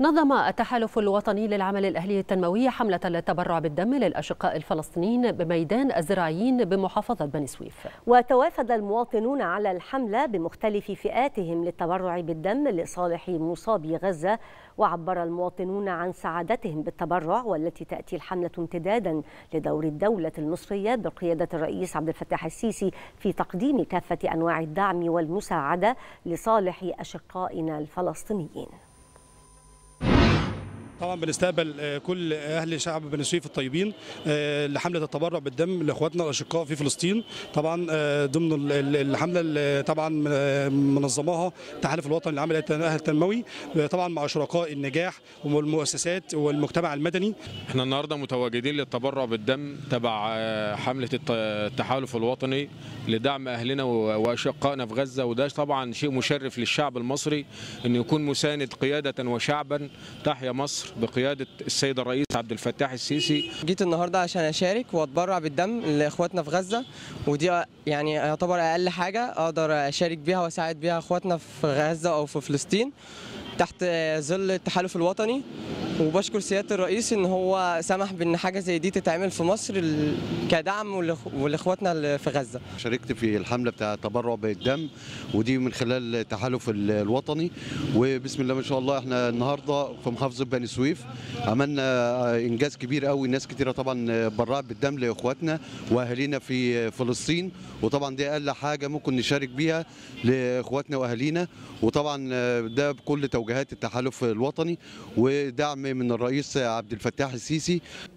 نظم التحالف الوطني للعمل الأهلي التنموي حملة للتبرع بالدم للأشقاء الفلسطينيين بميدان الزراعيين بمحافظة بني سويف وتوافد المواطنون على الحملة بمختلف فئاتهم للتبرع بالدم لصالح مصابي غزة وعبر المواطنون عن سعادتهم بالتبرع والتي تأتي الحملة امتدادا لدور الدولة المصرية بقيادة الرئيس عبد الفتاح السيسي في تقديم كافة أنواع الدعم والمساعدة لصالح أشقائنا الفلسطينيين طبعا بنستقبل كل اهل شعب بني سويف الطيبين لحمله التبرع بالدم لاخواتنا الاشقاء في فلسطين طبعا ضمن الحمله اللي طبعا منظماها التحالف الوطني للعمل الاهلي التنموي طبعا مع شركاء النجاح والمؤسسات والمجتمع المدني احنا النهارده متواجدين للتبرع بالدم تبع حمله التحالف الوطني لدعم اهلنا واشقائنا في غزه وده طبعا شيء مشرف للشعب المصري انه يكون مساند قياده وشعبا تحيا مصر بقياده السيد الرئيس عبد الفتاح السيسي جيت النهارده عشان اشارك واتبرع بالدم لاخواتنا في غزه ودي يعني يعتبر اقل حاجه اقدر اشارك بيها واساعد بيها اخواتنا في غزه او في فلسطين تحت ظل التحالف الوطني وبشكر سياده الرئيس ان هو سمح بان حاجه زي دي تتعمل في مصر كدعم ولاخواتنا في غزه. شاركت في الحمله بتاع التبرع بالدم ودي من خلال التحالف الوطني وبسم الله ما شاء الله احنا النهارده في محافظه بني سويف عملنا انجاز كبير قوي ناس كتيره طبعا برعت بالدم لاخواتنا واهالينا في فلسطين وطبعا دي اقل حاجه ممكن نشارك بيها لاخواتنا واهالينا وطبعا ده بكل توجيهات التحالف الوطني ودعم من الرئيس عبد الفتاح السيسي